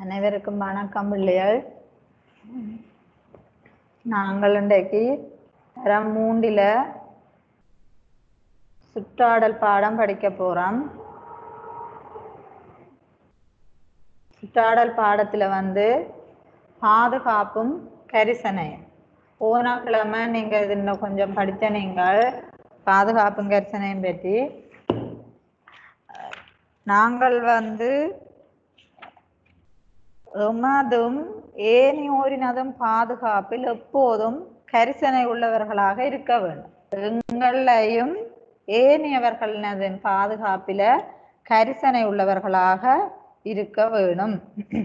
அனைவருக்கும் வணக்கம் பிள்ளைகள் நாங்கள் இன்றைக்கு தரம் மூன்றில சுற்றாடல் பாடம் படிக்க போறோம் சுற்றாடல் பாடத்துல வந்து பாதுகாப்பும் கரிசனையும் போன கிழமை நீங்க இது இன்னும் கொஞ்சம் படிச்ச நீங்கள் பாதுகாப்பும் கரிசனையும் பற்றி நாங்கள் வந்து எமதும் ஏனையோரினதும் பாதுகாப்பில் எப்போதும் கரிசனை உள்ளவர்களாக இருக்க வேண்டும் எங்களையும் ஏனையவர்களினதின் பாதுகாப்பில கரிசனை உள்ளவர்களாக இருக்க வேணும்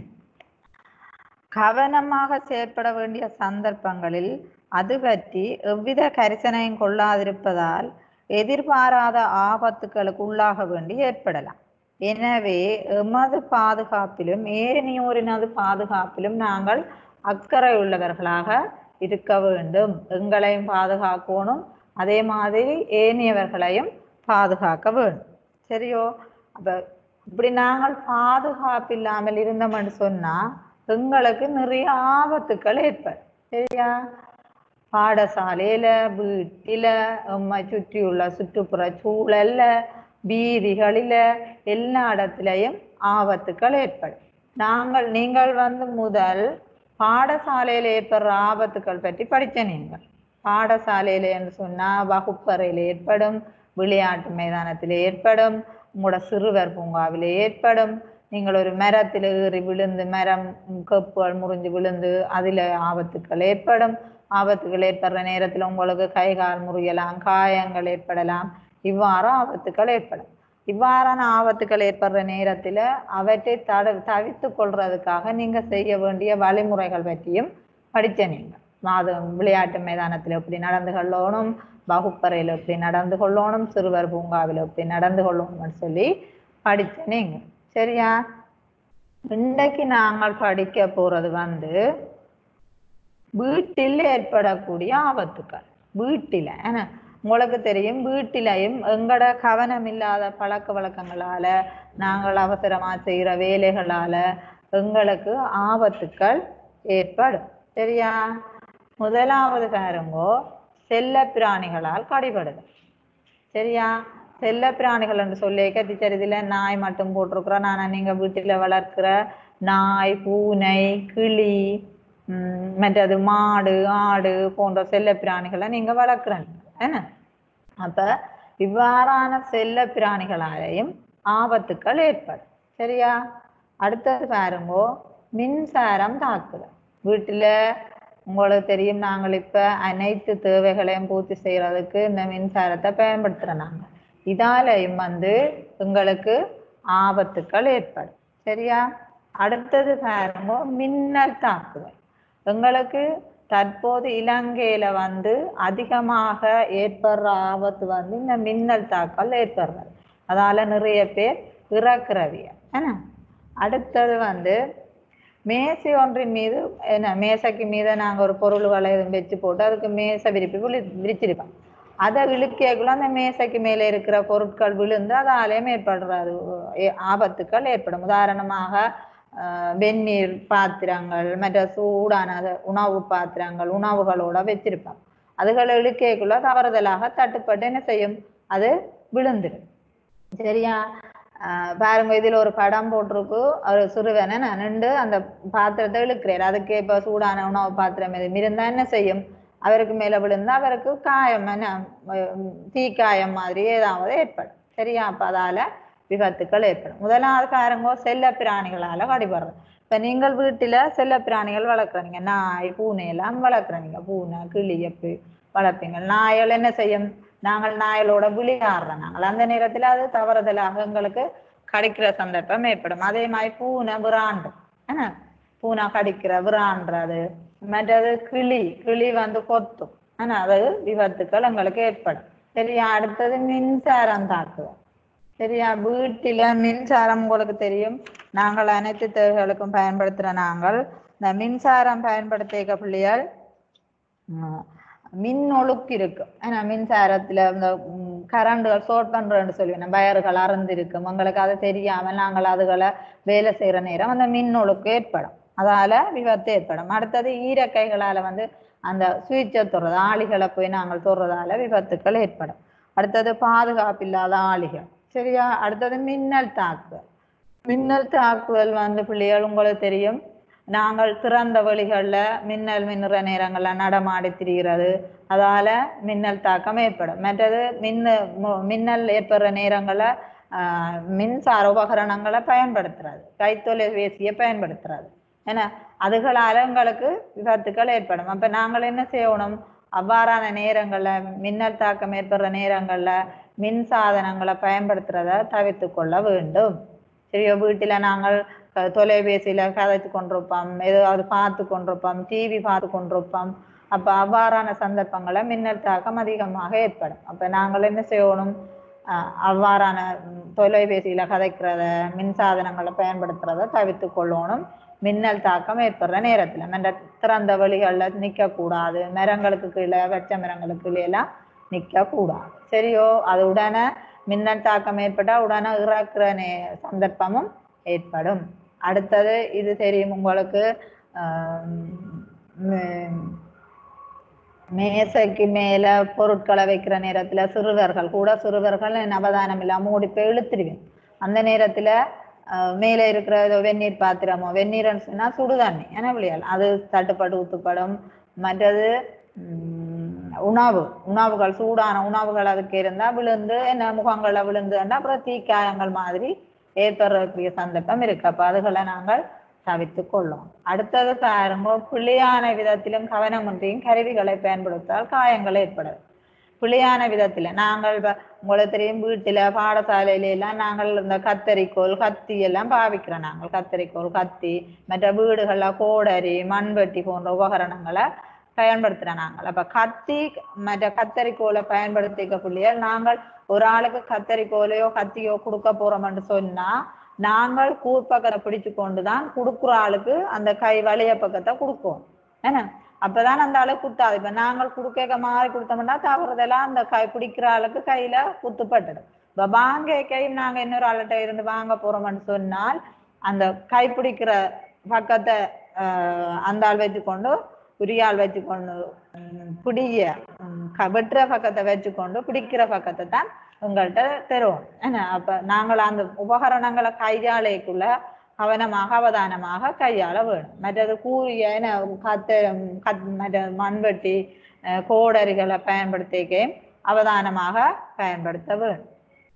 கவனமாக செயற்பட வேண்டிய சந்தர்ப்பங்களில் அது பற்றி எவ்வித கரிசனையும் கொள்ளாதிருப்பதால் எதிர்பாராத ஆபத்துக்களுக்கு உள்ளாக வேண்டி ஏற்படலாம் எனவே எமது பாதுகாப்பிலும் ஏனையோரினது பாதுகாப்பிலும் நாங்கள் அக்கறை உள்ளவர்களாக இருக்க வேண்டும் எங்களையும் பாதுகாக்கணும் அதே மாதிரி ஏனையவர்களையும் பாதுகாக்க வேண்டும் சரியோ அப்ப இப்படி நாங்கள் பாதுகாப்பு இல்லாமல் இருந்தோம்னு சொன்னா எங்களுக்கு நிறைய ஆபத்துக்கள் ஏற்படும் சரியா பாடசாலையில வீட்டில நம்மை சுற்றியுள்ள சுற்றுப்புற சூழல்ல வீதிகளில எல்லா இடத்துலையும் ஆபத்துக்கள் ஏற்படும் நாங்கள் நீங்கள் வந்து முதல் பாடசாலையில ஏற்படுற ஆபத்துக்கள் பற்றி படிச்ச நீங்கள் பாடசாலையில என்று சொன்னா வகுப்பறையில ஏற்படும் விளையாட்டு மைதானத்தில் ஏற்படும் உங்களோட சிறுவர் பூங்காவில் ஏற்படும் நீங்கள் ஒரு மரத்தில் ஏறி விழுந்து மரம் கப்புகள் முறிஞ்சு விழுந்து அதில் ஆபத்துக்கள் ஏற்படும் ஆபத்துகள் ஏற்படுற நேரத்தில் உங்களுக்கு கை கால் முறியலாம் காயங்கள் ஏற்படலாம் இவ்வாறு ஆபத்துக்கள் ஏற்படும் இவ்வாறான ஆபத்துக்கள் ஏற்படுற நேரத்தில் அவற்றை தட தவித்து கொள்றதுக்காக நீங்க செய்ய வேண்டிய வழிமுறைகள் பற்றியும் படிச்ச நீங்க அது விளையாட்டு மைதானத்தில் எப்படி நடந்து கொள்ளணும் வகுப்பறையில் எப்படி நடந்து கொள்ளணும் சிறுவர் பூங்காவில் எப்படி நடந்து கொள்ளணும்னு சொல்லி படிச்ச நீங்க சரியா இன்றைக்கு நாங்கள் படிக்க போறது வந்து வீட்டில் ஏற்படக்கூடிய ஆபத்துக்கள் வீட்டில ஏன்னா உங்களுக்கு தெரியும் வீட்டிலையும் எங்கட கவனம் இல்லாத பழக்க வழக்கங்களால நாங்கள் அவசரமா செய்யற வேலைகளால எங்களுக்கு ஆபத்துக்கள் ஏற்படும் சரியா முதலாவது பாருங்கோ செல்ல பிராணிகளால் கடிபடுது சரியா செல்ல பிராணிகள் என்று சொல்லி டீச்சர் இதுல நாய் மட்டும் போட்டிருக்கிறோம் நான் நீங்க வீட்டுல வளர்க்கிற நாய் பூனை கிளி உம் மற்றது மாடு ஆடு போன்ற செல்ல பிராணிகளை நீங்க வளர்க்குறீங்க என்ன அப்ப இவ்வாறான செல்ல பிராணிகளாலேயும் ஆபத்துக்கள் ஏற்படும் சரியா அடுத்தது பாருங்கோ மின்சாரம் தாக்குதல் வீட்டுல உங்களுக்கு தெரியும் நாங்கள் இப்ப அனைத்து தேவைகளையும் பூர்த்தி செய்யறதுக்கு இந்த மின்சாரத்தை பயன்படுத்துறோம் நாங்க இதாலையும் வந்து எங்களுக்கு ஆபத்துக்கள் ஏற்படும் சரியா அடுத்தது பாருங்க மின்னல் தாக்குதல் எங்களுக்கு தற்போது இலங்கையில வந்து அதிகமாக ஏற்படுற ஆபத்து வந்து இந்த மின்னல் தாக்கல் ஏற்படுறது அதால நிறைய பேர் இறக்குறவிய என்ன அடுத்தது வந்து மேசை ஒன்றின் மீது என்ன மேசைக்கு மீது நாங்கள் ஒரு பொருள்களை வச்சு போட்டு அதுக்கு மேசை விரிப்பு விழி விரிச்சிருப்போம் அதை இழுக்கைக்குள்ள அந்த மேசைக்கு மேலே இருக்கிற பொருட்கள் விழுந்து அதாலேயும் ஏற்படுறது ஆபத்துக்கள் ஏற்படும் உதாரணமாக வெந்நீர் பாத்திரங்கள் மற்ற சூடான உணவு பாத்திரங்கள் உணவுகளோட வச்சிருப்போம் அதுகளை இழுக்கைக்குள்ள தவறுதலாக தட்டுப்பட்டு என்ன செய்யும் அது விழுந்துடும் சரியா பாருங்க இதுல ஒரு படம் போட்டிருக்கு ஒரு சிறுவனை நின்று அந்த பாத்திரத்தை இழுக்கிறார் அதுக்கு இப்ப சூடான உணவு பாத்திரம் எதுவும் இருந்தா என்ன செய்யும் அவருக்கு மேல விழுந்தா அவருக்கு காயம் என்ன தீக்காயம் மாதிரி ஏதாவது ஏற்படும் சரியா அப்ப அதால விபத்துக்கள் ஏற்படும் முதலாவது பாருங்க செல்ல பிராணிகளால கடிபடுறது இப்ப நீங்கள் வீட்டுல செல்ல பிராணிகள் வளர்க்குறீங்க நாய் பூனை எல்லாம் வளர்க்குறீங்க பூனை கிளி எப்படி வளர்ப்பீங்க நாய்கள் என்ன செய்யும் நாங்கள் நாயலோட விளையாடுறோம் நாங்கள் அந்த நேரத்துல அது தவறுதலாக எங்களுக்கு கடிக்கிற சந்தர்ப்பம் ஏற்படும் அதே மாதிரி பூனை விராண்டு என்ன பூனை கடிக்கிற விராண்டுறது மற்றது கிளி கிளி வந்து கொத்தும் ஆனா அது விபத்துக்கள் எங்களுக்கு ஏற்படும் சரியா அடுத்தது மின்சாரம் தாக்குதல் சரியா வீட்டில மின்சாரம் உங்களுக்கு தெரியும் நாங்கள் அனைத்து தேவைகளுக்கும் பயன்படுத்துற நாங்கள் இந்த மின்சாரம் பயன்படுத்திய பிள்ளைகள் மின் ஒழுக்கு இருக்கும் ஏன்னா மின்சாரத்துல இந்த கரண்டுகள் சோட் பண்றேன்னு சொல்லுவேன் வயறுகள் அறந்திருக்கும் உங்களுக்கு அது தெரியாமல் நாங்கள் அதுகளை வேலை செய்யற நேரம் அந்த மின்னொழுக்கு ஏற்படும் அதால விபத்து ஏற்படும் அடுத்தது ஈரக்கைகளால வந்து அந்த சுவிட்சை தொடுறது ஆளிகளை போய் நாங்கள் தொடுறதால விபத்துக்கள் ஏற்படும் அடுத்தது பாதுகாப்பு இல்லாத ஆளிகள் சரியா அடுத்தது மின்னல் தாக்குதல் மின்னல் தாக்குதல் வந்து பிள்ளைகள் உங்களுக்கு தெரியும் நாங்கள் திறந்த வழிகளில் மின்னல் மின்னுற நேரங்களில் நடமாடி திரிகிறது அதால மின்னல் தாக்கம் ஏற்படும் மற்றது மின்னு மு- மின்னல் ஏற்படுற நேரங்களில் மின்சார உபகரணங்களை பயன்படுத்துறது கைத்தொலைபேசியை பயன்படுத்துறது ஏன்னா அதுகளால எங்களுக்கு விபத்துக்கள் ஏற்படும் அப்ப நாங்கள் என்ன செய்யணும் அவ்வாறான நேரங்கள்ல மின்னல் தாக்கம் ஏற்படுற நேரங்கள்ல மின் சாதனங்களை பயன்படுத்துறத தவிர்த்து கொள்ள வேண்டும் சரியோ வீட்டுல நாங்கள் க- தொலைபேசியில கதைச்சு கொண்டிருப்போம் ஏதாவது பார்த்து கொண்டிருப்போம் டிவி பார்த்து கொண்டிருப்போம் அப்ப அவ்வாறான சந்தர்ப்பங்கள்ல மின்னல் தாக்கம் அதிகமாக ஏற்படும் அப்ப நாங்கள் என்ன செய்யணும் அஹ் அவ்வாறான ம், தொலைபேசியில கதைக்கிறத மின் சாதனங்களை பயன்படுத்துறத தவிர்த்து கொள்ளணும் மின்னல் தாக்கம் ஏற்படுற நேரத்துல மென்ற திறந்த வழிகள்ல நிக்க கூடாது மரங்களுக்கு கீழே வெச்ச மரங்களுக்கு கீழே எல்லாம் நிக்க கூடாது சரியோ அது உடனே மின்னல் தாக்கம் ஏற்பட்டா உடனே இறக்குற நே சந்தர்ப்பமும் ஏற்படும் அடுத்தது இது தெரியும் உங்களுக்கு ஆம், மே- மேசைக்கு மேல பொருட்களை வைக்கிற நேரத்துல சிறுவர்கள் கூட சிறுவர்கள் அவதானம் இல்லாம ஓடி போய் இழுத்துருவேன் அந்த நேரத்துல அஹ், மேல இருக்கிற ஏதோ வெந்நீர் பாத்திரமோ வெந்நீர்னு சொன்னா சுடுதண்ணி என்ன விளையால் அது தட்டுப்பட்டு ஊத்துப்படும் மற்றது உம், உணவு உணவுகள் சூடான உணவுகள் அதுக்கு இருந்தா விழுந்து என்ன முகங்கள்ல விழுந்துன்னா அப்புறம் தீக்காயங்கள் மாதிரி ஏற்படுறக்கூடிய சந்தர்ப்பம் இருக்கு அப்ப அதுகளை நாங்கள் தவிர்த்து கொள்ளும் அடுத்தது பாருங்க பிள்ளையான விதத்திலும் கவனமின்றியும் கருவிகளை பயன்படுத்தால் காயங்கள் ஏற்படும் பிள்ளையான விதத்துல நாங்கள் இப்ப உங்களுக்கு தெரியும் வீட்டுல பாடசாலையில எல்லாம் நாங்கள் இந்த கத்தரிக்கோல் கத்தி எல்லாம் பாவிக்கிறோம் நாங்கள் கத்தரிக்கோல் கத்தி மற்ற வீடுகள்ல கோடரி மண்வெட்டி போன்ற உபகரணங்களை பயன்படுத்துறோம் நாங்கள் அப்ப கத்தி மற்ற கத்தரிக்கோலை பயன்படுத்திக்க பிள்ளைகள் நாங்கள் ஒரு ஆளுக்கு கத்தரிக்கோலையோ கத்தியோ கொடுக்க போறோம்னு சொன்னா நாங்கள் கூர்பக்கத்தை பிடிச்சு கொண்டுதான் கொடுக்குற ஆளுக்கு அந்த கை வளைய பக்கத்தை கொடுப்போம் என்ன அப்பதான் அந்த ஆளு குத்தாது இப்ப நாங்கள் குடுக்க மாதிரி கொடுத்தோம்னா தவறுதெல்லாம் அந்த கை பிடிக்கிற ஆளுக்கு கையில குத்துப்பட்டுடும் இப்ப வாங்க கையும் நாங்க இன்னொரு ஆள்கிட்ட இருந்து வாங்க போறோம்னு சொன்னால் அந்த கை பிடிக்கிற பக்கத்தை ஆஹ் அந்த ஆள் வச்சுக்கொண்டு உரியால் வச்சுக்கொண்டு உம், பிடிய உம், க- வெட்டுற பக்கத்தை வச்சுக்கொண்டு பிடிக்கிற பக்கத்தை தான் உங்கள்கிட்ட தருவோம் என்ன அப்ப நாங்கள் அந்த உபகரணங்களை கையாளைக்குள்ள கவனமாக அவதானமாக கையாள வேணும் மற்றது கூறிய என்ன கத்த கத் மற்ற மண்வெட்டி அஹ், கோடரிகளை பயன்படுத்திக்க அவதானமாக பயன்படுத்த வேணும்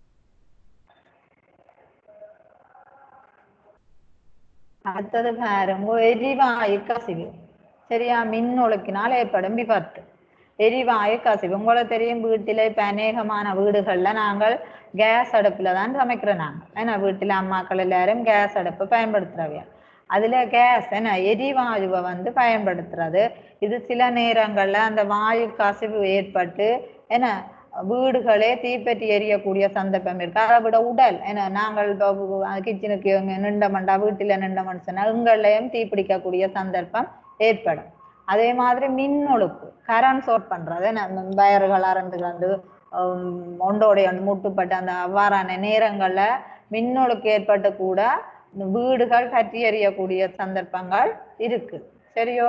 அடுத்தது பாருங்க எரிவாயு கசிவு சரியா மின் ஒழுக்கினால் ஏற்படும் விபத்து எரிவாயு கசிவு உங்களுக்கு தெரியும் வீட்டில இப்ப அநேகமான வீடுகள்ல நாங்கள் கேஸ் அடுப்புல தான் சமைக்கிறோம் நாங்கள் ஏன்னா வீட்டுல அம்மாக்கள் எல்லாரும் கேஸ் அடுப்பு பயன்படுத்துறவையா அதுல கேஸ் என்ன எரிவாயுவை வந்து பயன்படுத்துறது இது சில நேரங்கள்ல அந்த வாயு கசிவு ஏற்பட்டு என்ன வீடுகளே தீப்பற்றி எரியக்கூடிய சந்தர்ப்பம் இருக்கு அதை விட உடல் ஏன்னா நாங்கள் கிச்சனுக்கு நின்ற மண்டா வீட்டுல நின்றமன்னு சொன்னா எங்களையும் தீப்பிடிக்கக்கூடிய சந்தர்ப்பம் ஏற்படும் அதே மாதிரி மின்னொழுக்கு கரண்ட் சோட் பண்றது என்ன வயர்கள் அறந்து வந்து ஒண்டோடைய ஒன்று முட்டுப்பட்டு அந்த அவ்வாறான நேரங்கள்ல மின்னொழுக்கு ஏற்பட்டு கூட இந்த வீடுகள் பற்றி எறியக்கூடிய சந்தர்ப்பங்கள் இருக்கு சரியோ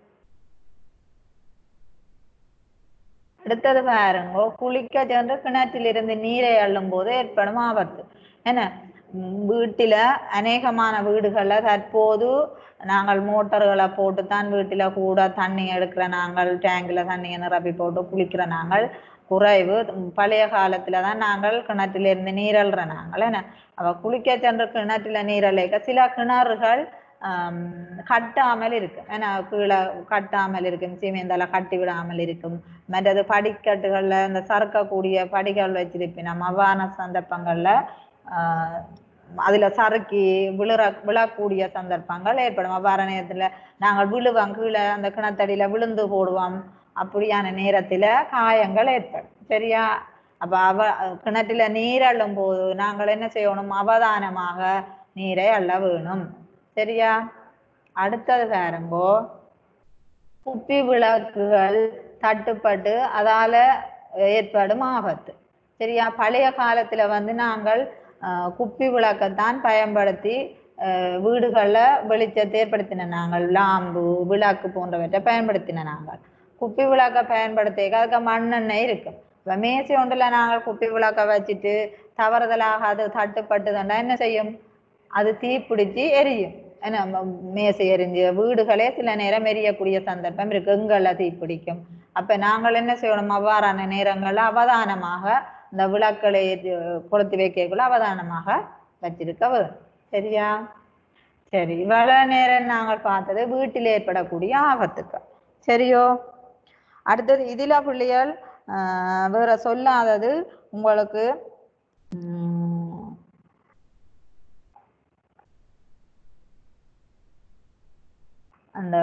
அடுத்தது பாருங்க குளிக்க சென்று கிணற்றிலிருந்து நீரை அள்ளும் போது ஏற்படும் ஆபத்து என்ன உம் வீட்டில அநேகமான வீடுகள்ல தற்போது நாங்கள் மோட்டர்களை போட்டு தான் வீட்டில கூட தண்ணி எடுக்கிற நாங்கள் டேங்க்ல தண்ணியை நிரப்பி போட்டு குளிக்கிற நாங்கள் குறைவு உம் பழைய காலத்துல தான் நாங்கள் கிணற்றில இருந்து நீரல்ற நாங்கள் என்ன அவ குளிக்க சென்ற கிணற்றில நீரலைக்க சில கிணறுகள் ஆம், கட்டாமல் இருக்கு ஏன்னா கீழே கட்டாமல் இருக்கும் சீமேந்தால கட்டி விடாமல் இருக்கும் மற்றது படிக்கட்டுகள்ல இந்த சறுக்கக்கூடிய படிகள் வச்சிருப்பினோம் அவ்வாறான சந்தர்ப்பங்கள்ல ஆஹ் அதுல சறுக்கி விழுற விழக்கூடிய சந்தர்ப்பங்கள் ஏற்படும் அவ்வாறான நேரத்துல நாங்கள் விழுவோம் கீழே அந்த கிணத்தடியில விழுந்து போடுவோம் அப்படியான நேரத்துல காயங்கள் ஏற்படும் சரியா அப்ப அவ கிணற்றில நீர் அள்ளும் போது நாங்கள் என்ன செய்யணும் அவதானமாக நீரை அள்ள வேணும் சரியா அடுத்தது பாருங்கோ குப்பி விளக்குகள் தட்டுப்பட்டு அதால ஏற்படும் ஆபத்து சரியா பழைய காலத்துல வந்து நாங்கள் ஆஹ், குப்பி விளக்கத்தான் பயன்படுத்தி ஆஹ், வீடுகள்ல வெளிச்சத்தை ஏற்படுத்தின நாங்கள் லாம்பு விளக்கு போன்றவற்றை பயன்படுத்தின நாங்கள் குப்பி விளக்க பயன்படுத்திக்க அதுக்கு மண்ணெண்ணெய் இருக்கும் இப்ப மேசி ஒன்றுல நாங்கள் குப்பி விளக்க வச்சுட்டு தவறுதலாக அது தட்டுப்பட்டுதுன்னா என்ன செய்யும் அது தீப்பிடிச்சு எரியும் என்ன ம- மேசை எரிஞ்சு வீடுகளே சில நேரம் எரியக்கூடிய சந்தர்ப்பம் இருக்கு எங்கள்ல தீப்பிடிக்கும் அப்ப நாங்கள் என்ன செய்யணும் அவ்வாறான நேரங்கள்ல அவதானமாக இந்த விளக்களை ஏற்றி- கொளுத்தி வைக்கக்குள்ள அவதானமாக வச்சிருக்க வேணும் சரியா சரி இவ்வளவு நேரம் நாங்கள் பார்த்தது வீட்டில் ஏற்படக்கூடிய ஆபத்துக்கள் சரியோ அடுத்தது இதுல பிள்ளைகள் ஆஹ், வேற சொல்லாதது உங்களுக்கு உம், அந்த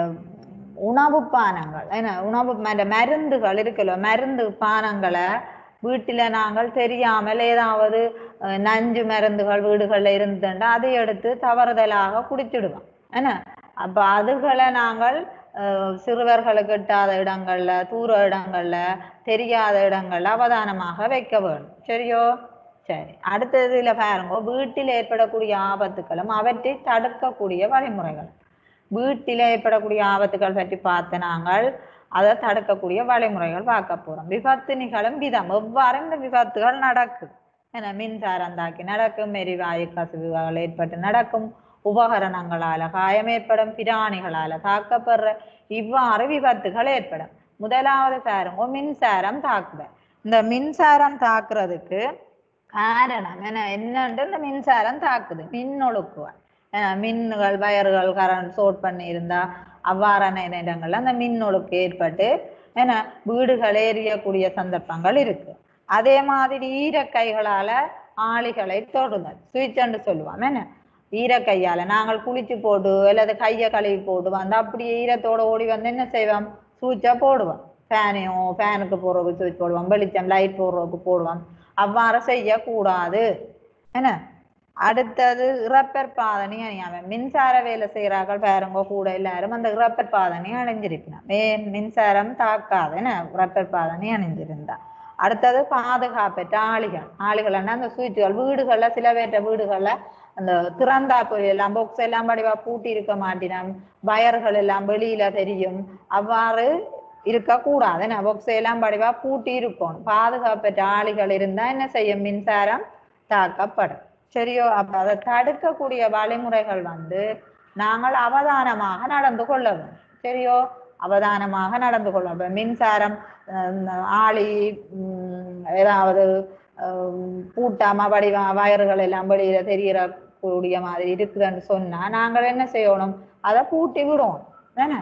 உணவு பானங்கள் என்ன உணவு ம- மருந்துகள் இருக்குல்ல மருந்து பானங்களை வீட்டில நாங்கள் தெரியாமல் ஏதாவது அஹ், நஞ்சு மருந்துகள் வீடுகள்ல இருந்துட்டா அதை எடுத்து தவறுதலாக குடிச்சிடுவோம் என்ன அப்ப அதுகளை நாங்கள் அஹ், சிறுவர்களுக்கு எட்டாத இடங்கள்ல தூர இடங்கள்ல தெரியாத இடங்கள்ல அவதானமாக வைக்க வேணும் சரியோ சரி அடுத்ததுல பாருங்க வீட்டில் ஏற்படக்கூடிய ஆபத்துக்களும் அவற்றை தடுக்கக்கூடிய வழிமுறைகள் வீட்டில் ஏற்படக்கூடிய ஆபத்துகள் பற்றி பார்த்த நாங்கள் அதை தடுக்கக்கூடிய வழிமுறைகள் பார்க்க போறோம் விபத்து நிகழும் விதம் எவ்வாறு இந்த விபத்துகள் நடக்குது ஏன்னா மின்சாரம் தாக்கி நடக்கும் எரிவாயு கசிவுகள் ஏற்பட்டு நடக்கும் உபகரணங்களால காயம் ஏற்படும் பிராணிகளால தாக்கப்படுற இவ்வாறு விபத்துகள் ஏற்படும் முதலாவது பாருங்க மின்சாரம் தாக்குதல் இந்த மின்சாரம் தாக்குறதுக்கு காரணம் என்ன என்னன்ட்டு இந்த மின்சாரம் தாக்குது மின்னொழுக்குவல் ஏன்னா மின்னுகள் வயர்கள் கரண்ட் சோட் பண்ணி இருந்தா அவ்வாறான இடங்கள்ல அந்த மின்னொழுக்கு ஏற்பட்டு ஏன்னா வீடுகள் எரியக்கூடிய சந்தர்ப்பங்கள் இருக்கு அதே மாதிரி ஈரக்கைகளால ஆளிகளை தொடுதல் சுவிட்ச்ன்னு சொல்லுவோம் என்ன ஈரக்கையால நாங்கள் குளிச்சு போட்டு அல்லது கையை கழுவி போட்டு வந்து அப்படியே ஈரத்தோட ஓடி வந்து என்ன செய்வோம் சுவிட்சை போடுவோம் ஃபேனையும் ஃபேனுக்கு போடுறதுக்கு சுவிட்ச் போடுவோம் வெளிச்சம் லைட் போடுறதுக்கு போடுவோம் அவ்வாறு செய்யக்கூடாது என்ன அடுத்தது ரப்பர் பாதனி அணியாம மின்சார வேலை செய்கிறார்கள் பாருங்க கூட எல்லாரும் அந்த ரப்பர் பாதனி அணிஞ்சிருக்கணும் ஏன் மின்சாரம் தாக்காது என்ன ரப்பர் பாதனி அணிஞ்சிருந்தா அடுத்தது பாதுகாப்பற்ற ஆளிகள் ஆளிகள்னா அந்த சுவிட்சுகள் வீடுகள்ல சில பேர்ட்ட வீடுகள்ல அந்த திறந்தா போய் எல்லாம் பொக்ஸ் எல்லாம் படிவா பூட்டி இருக்க மாட்டினோம் வயர்கள் எல்லாம் வெளியில தெரியும் அவ்வாறு இருக்கக்கூடாது என்ன பொக்ஸ் எல்லாம் படிவா பூட்டி இருக்கும் பாதுகாப்பற்ற ஆளிகள் இருந்தா என்ன செய்யும் மின்சாரம் தாக்கப்படும் சரியோ அப்ப அதை தடுக்கக்கூடிய வழிமுறைகள் வந்து நாங்கள் அவதானமாக நடந்து கொள்ள வேண்டும் சரியோ அவதானமாக நடந்து கொள்ள வேண்டும் மின்சாரம் அஹ், ஆளி உம், ஏதாவது அஹ், பூட்டாம வடிவ வயறுகள் எல்லாம் வெளியில தெரியற கூடிய மாதிரி இருக்குதுன்னு சொன்னா நாங்கள் என்ன செய்யணும் அதை பூட்டி விடுவோம் என்ன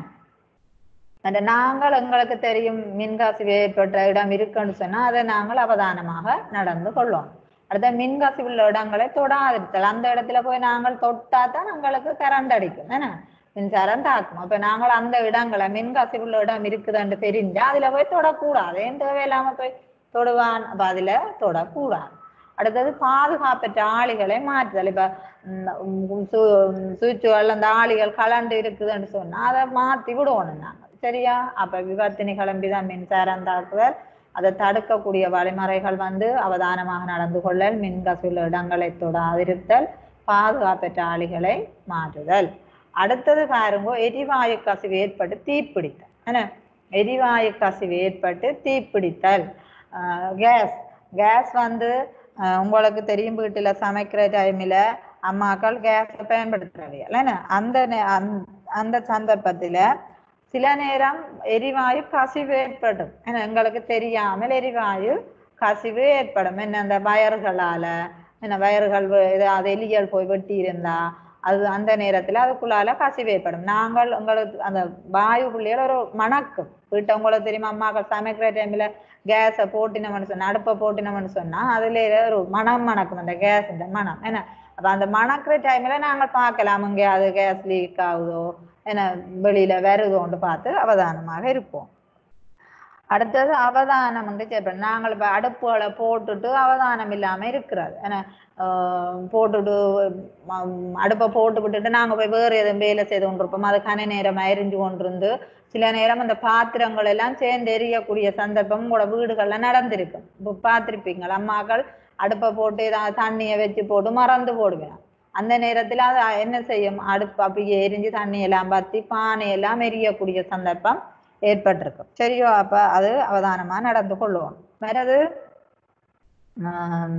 அந்த நாங்கள் எங்களுக்கு தெரியும் மின்காசி ஏற்பட்ட இடம் இருக்குன்னு சொன்னா அதை நாங்கள் அவதானமாக நடந்து கொள்வோம் அடுத்த மின்காசி உள்ள இடங்களை தொடாதிருத்தல் அந்த இடத்துல போய் நாங்கள் தொட்டா தான் எங்களுக்கு கரண்ட் அடிக்கும் என்ன மின்சாரம் தாக்கும் அப்ப நாங்கள் அந்த இடங்களை மின்காசி உள்ள இடம் இருக்குதுன்னு தெரிஞ்சா அதுல போய் தொடக்கூடாது ஏன் தேவையில்லாம போய் தொடுவான் அப்ப அதுல தொடக்கூடாது அடுத்தது பாதுகாப்பற்ற ஆளிகளை மாற்றுதல் இப்ப சுவிட்சுகள் அந்த ஆளிகள் கலண்டு இருக்குதுன்னு சொன்னா அதை மாத்தி விடுவோம் நாங்கள் சரியா அப்ப விபத்து நிகழம்பிதான் மின்சாரம் தாக்குதல் அதை தடுக்கக்கூடிய வழிமுறைகள் வந்து அவதானமாக நடந்து கொள்ளல் மின்கசிவுள்ள இடங்களை தொடாதிருத்தல் பாதுகாப்பற்ற ஆளிகளை மாற்றுதல் அடுத்தது பாருங்க எரிவாயு கசிவு ஏற்பட்டு தீப்பிடித்தல் என்ன எரிவாயு கசிவு ஏற்பட்டு தீப்பிடித்தல் கேஸ் கேஸ் வந்து ஆஹ் உங்களுக்கு தெரியும் வீட்டுல சமைக்கிற டைம்ல அம்மாக்கள் கேஸ் பயன்படுத்துறவையா இல்லைன்னா அந்த நே- அந்த- அந்த சந்தர்ப்பத்துல சில நேரம் எரிவாயு கசிவு ஏற்படும் ஏன்னா எங்களுக்கு தெரியாமல் எரிவாயு கசிவு ஏற்படும் என்ன அந்த வயர்களால என்ன வயர்கள் வே- ஏதாவது எலிகள் போய் வெட்டி இருந்தா அது அந்த நேரத்துல அதுக்குள்ளால கசிவு ஏற்படும் நாங்கள் உங்களுக்கு அந்த வாயு புள்ளிகள் ஒரு மணக்கும் வீட்டை உங்களுக்கு தெரியுமா அம்மாக்கள் சமைக்கிற டைம்ல கேஸை போட்டினோம்னு சொன்னா அடுப்பை போட்டினோம்னு சொன்னா அதுல ஒரு மனம் மணக்கும் அந்த கேஸ் இந்த மனம் என்ன அப்ப அந்த மணக்கிற டைம்ல நாங்கள் பார்க்கலாம் எங்கேயாவது கேஸ் லீக் ஆகுதோ என்ன வெளியில வருதோன்னு பார்த்து அவதானமாக இருப்போம் அடுத்தது அவதானம் வந்து செய்யப்படும் நாங்கள் இப்போ அடுப்புகளை போட்டுட்டு அவதானம் இல்லாம இருக்கிறது ஏன்னா ஆஹ் போட்டுட்டு ம- அடுப்பை போட்டு விட்டுட்டு நாங்க போய் வேறு எதுவும் வேலை செய்து கொண்டிருப்போம் அது கன நேரம் எரிஞ்சு கொண்டிருந்து சில நேரம் அந்த பாத்திரங்கள் எல்லாம் சேர்ந்து எரியக்கூடிய சந்தர்ப்பம் உங்களோட வீடுகள்ல நடந்திருக்கு இப்போ பார்த்திருப்பீங்க அம்மாக்கள் அடுப்பை போட்டு ஏதாவது தண்ணியை வச்சு போட்டு மறந்து போடுவேன் அந்த நேரத்துல அது என்ன செய்யும் அடுப்பு அப்படியே எரிஞ்சு தண்ணி எல்லாம் பத்தி பானை எல்லாம் எரியக்கூடிய சந்தர்ப்பம் ஏற்பட்டிருக்கும் சரியோ அப்ப அது அவதானமா நடந்து கொள்ளுவோம் வேறது ஆம்,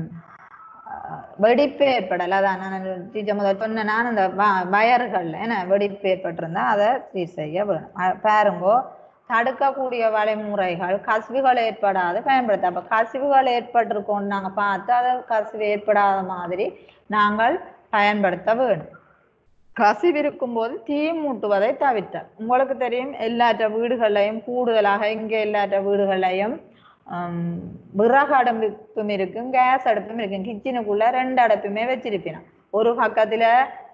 அஹ் வெடிப்பு ஏற்படல அதான் நான் டீச்சர் முதல் சொன்ன நான் இந்த வ- வயர்கள்ல என்ன வெடிப்பு ஏற்பட்டிருந்தா அதை சீர் செய்ய வேணும் அஹ் பாருங்கோ தடுக்கக்கூடிய வழிமுறைகள் கசிவுகள் ஏற்படாது பயன்படுத்த அப்ப கசிவுகள் ஏற்பட்டிருக்கோம்னு நாங்க பார்த்து அதை கசிவு ஏற்படாத மாதிரி நாங்கள் பயன்படுத்த வேணும் கசிவு இருக்கும்போது தீ மூட்டுவதை தவிர்த்தார் உங்களுக்கு தெரியும் எல்லாற்ற வீடுகள்லையும் கூடுதலாக இங்கே எல்லாற்ற வீடுகள்லையும் ஹம், விறகு அடுப்பும் இருக்கும் கேஸ் அடுப்பும் இருக்கும் கிச்சனுக்குள்ள ரெண்டு அடுப்புமே வச்சிருப்பினோம் ஒரு பக்கத்துல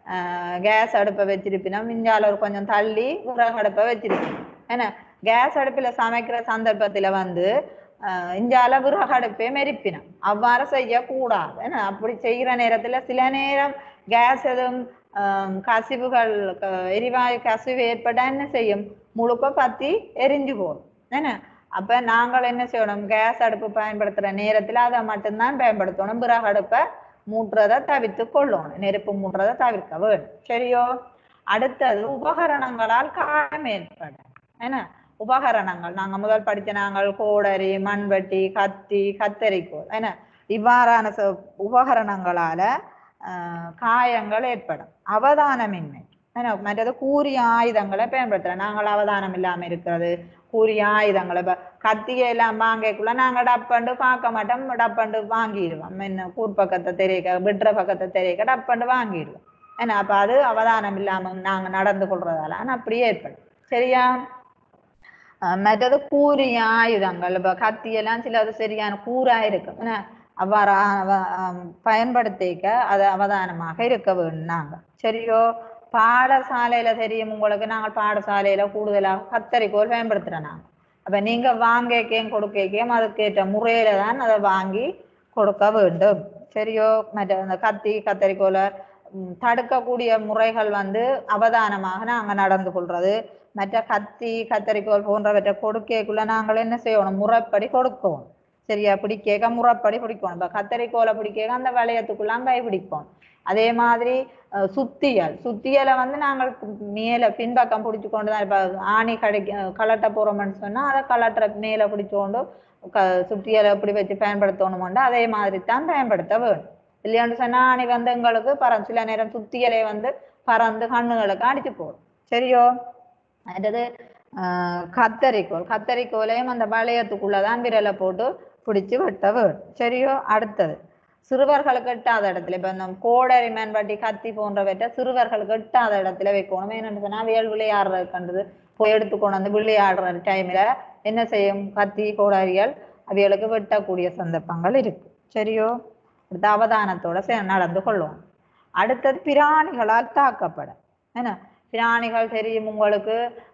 கேஸ் அடுப்பை வச்சிருப்பினோம் மிஞ்சால ஒரு கொஞ்சம் தள்ளி விறகு அடுப்பை வச்சிருப்பினோம் ஏன்னா கேஸ் அடுப்புல சமைக்கிற சந்தர்ப்பத்துல வந்து ஆஹ் இஞ்சால விறகு அடுப்பே மெரிப்பினோம் அவ்வாறு செய்யக்கூடாது ஏன்னா அப்படி செய்கிற நேரத்துல சில நேரம் கேஸ் எதுவும் ஆஹ் கசிவுகள் க- எரிவாயு கசிவு ஏற்பட்டா என்ன செய்யும் முழுக்க பத்தி எரிஞ்சு போகும் என்ன அப்ப நாங்கள் என்ன செய்யணும் கேஸ் அடுப்பு பயன்படுத்துற நேரத்துல அதை மட்டும்தான் பயன்படுத்தணும் விறகு அடுப்பை மூட்டுறதை தவிர்த்து கொள்ளணும் நெருப்பு மூட்டுறதை தவிர்க்க வேணும் சரியோ அடுத்தது உபகரணங்களால் காயம் ஏற்படும் என்ன உபகரணங்கள் நாங்க முதல் படிச்ச நாங்கள் கோடரி மண்வெட்டி கத்தி கத்தரிக்கோல் என்ன இவ்வாறான ச- உபகரணங்களால ஆஹ், காயங்கள் ஏற்படும் அவதானமின்மை என்ன மற்றது கூறிய ஆயுதங்களை பயன்படுத்துறோம் நாங்கள் அவதானம் இல்லாம இருக்கிறது கூறிய ஆயுதங்களை இப்ப கத்தியை எல்லாம் வாங்கக்குள்ள நாங்க டப்பண்டு பார்க்க மாட்டோம் டப்பண்டு வாங்கிடுவோம் என்ன கூர்பக்கத்தை தெரியக்க விடுற பக்கத்தை தெரியக்க டப்பண்டு வாங்கிடுவோம் ஏன்னா அப்ப அது அவதானம் இல்லாம நாங்க நடந்து கொள்றதால ஆனா அப்படியே ஏற்படும் சரியா அஹ் மற்றது கூறிய ஆயுதங்கள் இப்ப கத்தியெல்லாம் சில அது சரியான கூரா இருக்கும் என்ன அவ்வாறு அவ- ஆம், பயன்படுத்திக்க அது அவதானமாக இருக்க வேண்டும் நாங்க சரியோ பாடசாலையில தெரியும் உங்களுக்கு நாங்கள் பாடசாலையில கூடுதலாக கத்தரிக்கோல் பயன்படுத்துறோம் நாங்க அப்ப நீங்க வாங்கிக்கையும் கொடுக்கையும் அதுக்கேற்ற முறையில தான் அதை வாங்கி கொடுக்க வேண்டும் சரியோ மற்ற அந்த கத்தி கத்தரிக்கோலை ம், தடுக்கக்கூடிய முறைகள் வந்து அவதானமாக நாங்க நடந்து கொள்றது மற்ற கத்தி கத்தரிக்கோல் போன்றவற்றை கொடுக்கக்குள்ள நாங்கள் என்ன செய்யணும் முறைப்படி கொடுக்கணும் சரியா பிடிக்க முறைப்படி பிடிக்கணும் இப்ப கத்தரிக்கோலை பிடிக்க அந்த வளையத்துக்குள்ளாம் கை பிடிப்போம் அதே மாதிரி அஹ், சுத்தியல் சுத்தியலை வந்து நாங்கள் மேல பின்பக்கம் பிடிச்சு கொண்டு தான் இப்ப ஆணி கடைக்க கலட்ட போறோம்னு சொன்னா அதை கலட்டுற மேல பிடிச்சோண்டு க சுத்தியலை எப்படி வச்சு பயன்படுத்தணுமோண்டு அதே மாதிரி தான் பயன்படுத்த வேணும் இல்லையாண்டு சொன்னா ஆணி வந்து எங்களுக்கு பறம் சில நேரம் சுத்தியலை வந்து பறந்து கண்ணுகளுக்கு அடிச்சு போடும் சரியோ அடுத்தது ஆஹ் கத்தரிக்கோல் கத்தரிக்கோலையும் அந்த வளையத்துக்குள்ளதான் விரலை போட்டு பிடிச்சு வெட்ட வேணும் சரியோ அடுத்தது சிறுவர்களுக்கு எட்டாத இடத்துல இப்ப இந்த கோடரி மேன்பாட்டி கத்தி போன்றவற்றை சிறுவர்களுக்கு எட்டாத இடத்துல வைக்கணும் என்னன்னு சொன்னா வியல் விளையாடுறதுன்றது போய் எடுத்து கொண்டு வந்து விளையாடுற டைம்ல என்ன செய்யும் கத்தி கோடாரிகள் அவைகளுக்கு வெட்டக்கூடிய சந்தர்ப்பங்கள் இருக்கு சரியோ அடுத்து அவதானத்தோட சே- நடந்து கொள்ளுவோம் அடுத்தது பிராணிகளால் தாக்கப்படும் என்ன பிராணிகள் தெரியும் உங்களுக்கு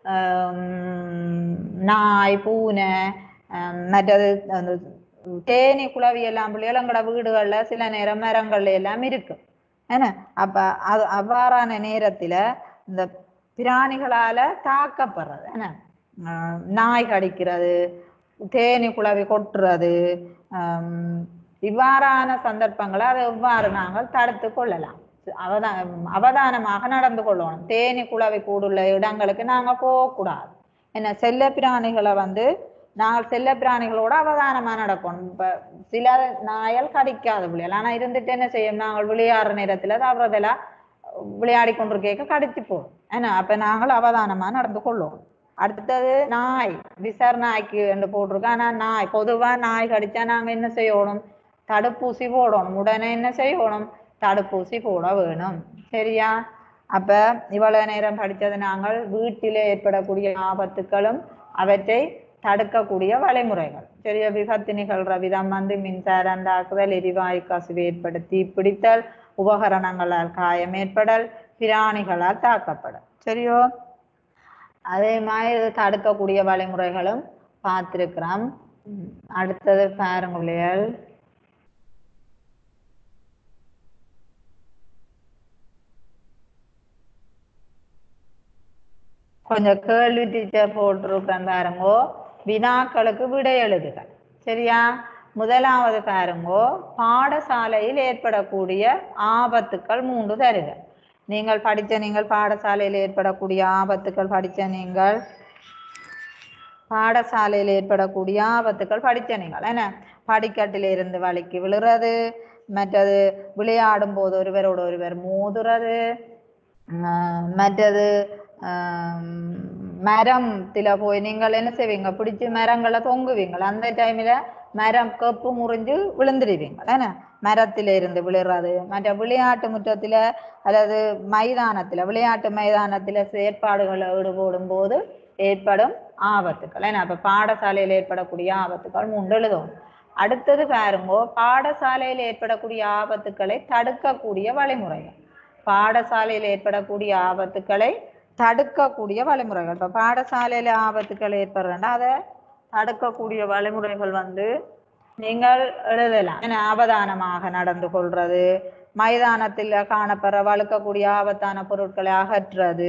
ஆம், நாய் பூனை ஆம், மற்றது அந்த தேனி குளவி எல்லாம் பிள்ளைகள் எங்களோட வீடுகள்ல சில நேரம் மரங்கள்ல எல்லாம் இருக்கு என்ன அப்ப அது அவ்வாறான நேரத்துல இந்த பிராணிகளால தாக்கப்படுறது என்ன ஆஹ் நாய் கடிக்கிறது தேனி குளவி கொட்டுறது ஆம், இவ்வாறான சந்தர்ப்பங்களை அதை எவ்வாறு நாங்கள் தடுத்து கொள்ளலாம் அவதா அவதானமாக நடந்து கொள்ளணும் தேனி குளவி கூடுள்ள இடங்களுக்கு நாங்க போகக்கூடாது என்ன செல்ல பிராணிகளை வந்து நாங்கள் செல்ல பிராணிகளோட அவதானமா நடக்கணும் இப்ப சில நாயல் கடிக்காத பிள்ளைகள் ஆனா இருந்துட்டு என்ன செய்யும் நாங்கள் விளையாடுற நேரத்துல தவறுதலா விளையாடி கொண்டிருக்க கடிச்சு போடும் ஏன்னா அப்ப நாங்கள் அவதானமா நடந்து கொள்ளுவோம் அடுத்தது நாய் விசார் நாய்க்கு என்று போட்டிருக்கோம் ஆனா நாய் பொதுவா நாய் கடிச்சா நாங்க என்ன செய்யணும் தடுப்பூசி போடணும் உடனே என்ன செய்யணும் தடுப்பூசி போட வேணும் சரியா அப்ப இவ்வளவு நேரம் படித்தது நாங்கள் வீட்டிலே ஏற்படக்கூடிய ஆபத்துக்களும் அவற்றை தடுக்கக்கூடிய வழிமுறைகள் சரியா விபத்து நிகழ்ற விதம் வந்து மின்சாரம் தாக்குதல் எரிவாயு கசிவு ஏற்படுத்தி பிடித்தல் உபகரணங்களால் காயம் ஏற்படல் பிராணிகளால் தாக்கப்படல் சரியோ அதே மாதிரி இது தடுக்கக்கூடிய வழிமுறைகளும் பார்த்திருக்கிறோம் ம், அடுத்தது பாருங்க பிள்ளைகள் கொஞ்சம் கேள்வி டீச்சர் போட்டிருக்கிறேன் பாருங்கோ வினாக்களுக்கு விடை எழுதுக சரியா முதலாவது பாருங்கோ பாடசாலையில் ஏற்படக்கூடிய ஆபத்துக்கள் மூன்று தருக நீங்கள் படித்த நீங்கள் பாடசாலையில் ஏற்படக்கூடிய ஆபத்துக்கள் படித்த நீங்கள் பாடசாலையில் ஏற்படக்கூடிய ஆபத்துக்கள் படித்த நீங்கள் என்ன படிக்கட்டில் இருந்து வலிக்கு விழுறது மற்றது விளையாடும் போது ஒருவரோடு ஒருவர் மோதுறது ஆஹ் மற்றது ஆஹ் மரத்துல போய் நீங்கள் என்ன செய்வீங்க பிடிச்சி மரங்களை தொங்குவீங்க அந்த டைம்ல மரம் கப்பு முறிஞ்சு விழுந்துடுவீங்க என்ன மரத்தில இருந்து விழுறது மற்ற விளையாட்டு முற்றத்துல அல்லது மைதானத்துல விளையாட்டு மைதானத்துல செயற்பாடுகளை ஈடுபடும் போது ஏற்படும் ஆபத்துக்கள் ஏன்னா அப்ப பாடசாலையில் ஏற்படக்கூடிய ஆபத்துக்கள் மூன்று எழுதும் அடுத்தது பாருங்கோ பாடசாலையில் ஏற்படக்கூடிய ஆபத்துக்களை தடுக்கக்கூடிய வழிமுறைகள் பாடசாலையில் ஏற்படக்கூடிய ஆபத்துக்களை தடுக்கக்கூடிய வழிமுறைகள் இப்போ பாடசாலையில ஆபத்துக்கள் ஏற்படுறேன்னா அதை தடுக்கக்கூடிய வழிமுறைகள் வந்து நீங்கள் எழுதலாம் ஏன்னா அவதானமாக நடந்து கொள்றது மைதானத்தில் காணப்படுற வழுக்கக்கூடிய ஆபத்தான பொருட்களை அகற்றுறது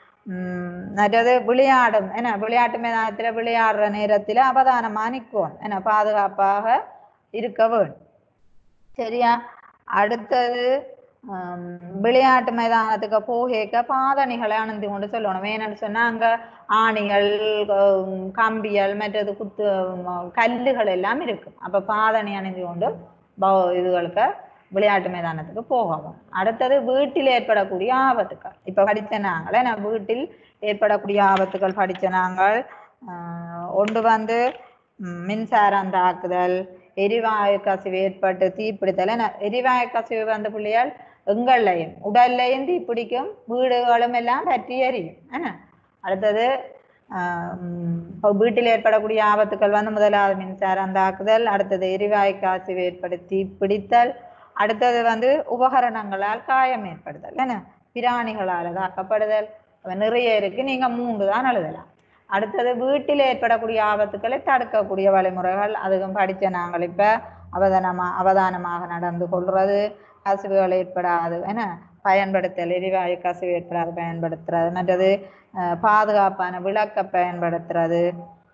உம் மற்றது விளையாடும் என்ன விளையாட்டு மைதானத்துல விளையாடுற நேரத்துல அவதானமா நிற்கும் என்ன பாதுகாப்பாக இருக்க வேண்டும் சரியா அடுத்தது ஹம், விளையாட்டு மைதானத்துக்கு போகேக்க பாதணிகளை அணிந்து கொண்டு சொல்லணும் ஏன்னு சொன்னா அங்க ஆணிகள் ஹம், கம்பிகள் மற்றது குத்து ஹம், கல்லுகள் எல்லாம் இருக்கும் அப்ப பாதணி அணிந்து கொண்டு ப- இதுகளுக்கு விளையாட்டு மைதானத்துக்கு போகவும் அடுத்தது வீட்டில் ஏற்படக்கூடிய ஆபத்துக்கள் இப்ப படித்த நாங்கள் ஏன்னா வீட்டில் ஏற்படக்கூடிய ஆபத்துக்கள் படித்த நாங்கள் ஆஹ், ஒன்று வந்து ம், மின்சாரம் தாக்குதல் எரிவாயு கசிவு ஏற்பட்டு தீப்பிடித்தல் என்ன எரிவாயு கசிவு வந்த பிள்ளையால் எங்கள்லையும் உடல்லையும் தீப்பிடிக்கும் வீடுகளும் எல்லாம் பற்றி எரியும் என்ன அடுத்தது ஆஹ் உம் இப்போ வீட்டில் ஏற்படக்கூடிய ஆபத்துக்கள் வந்து முதலாவது மின்சாரம் தாக்குதல் அடுத்தது எரிவாயு கசிவு ஏற்படுத்தி பிடித்தல் அடுத்தது வந்து உபகரணங்களால் காயம் ஏற்படுதல் என்ன பிராணிகளால் தாக்கப்படுதல் அப்ப நிறைய இருக்கு நீங்க மூன்று தான் எழுதலாம் அடுத்தது வீட்டில் ஏற்படக்கூடிய ஆபத்துக்களை தடுக்கக்கூடிய வழிமுறைகள் அதுக்கும் படிச்ச நாங்கள் இப்ப அவதானமா அவதானமாக நடந்து கொள்றது கசிவுகள் ஏற்படாது என்ன பயன்படுத்தல் எரிவாயு கசிவு ஏற்படாது பயன்படுத்துறது மற்றது அஹ், பாதுகாப்பான விளக்க பயன்படுத்துறது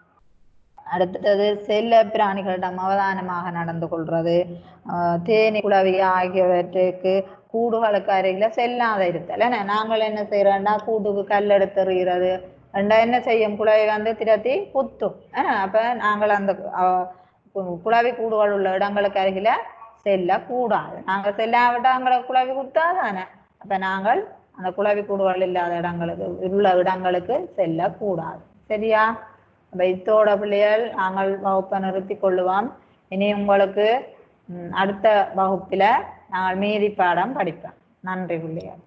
அடுத்தது செல்ல பிராணிகளிடம் அவதானமாக நடந்து கொள்றது ஆஹ் தேனி குளவி ஆகியவற்றுக்கு கூடுகளுக்கு அருகில செல்லாத இருத்தல் என்ன நாங்கள் என்ன செய்யறோம்னா கூட்டுக்கு கல் எடுத்துறது ரெண்டா என்ன செய்யும் குளவி வந்து திரத்தி குத்தும் ஏன்னா அப்ப நாங்கள் அந்த ஆஹ் கு- குளவி கூடுகள் உள்ள இடங்களுக்கு அருகில செல்லக்கூடாது நாங்கள் செல்லாவிட்டா அங்களை குளவி குத்தாதானே அப்ப நாங்கள் அந்த குளவி கூடுகள் இல்லாத இடங்களுக்கு உள்ள இடங்களுக்கு செல்லக்கூடாது சரியா அப்ப இத்தோட பிள்ளைகள் நாங்கள் வகுப்பை நிறுத்திக் கொள்ளுவோம் இனி உங்களுக்கு ம், அடுத்த வகுப்பில நாங்கள் மீதி பாடம் படிப்போம் நன்றி பிள்ளைகள்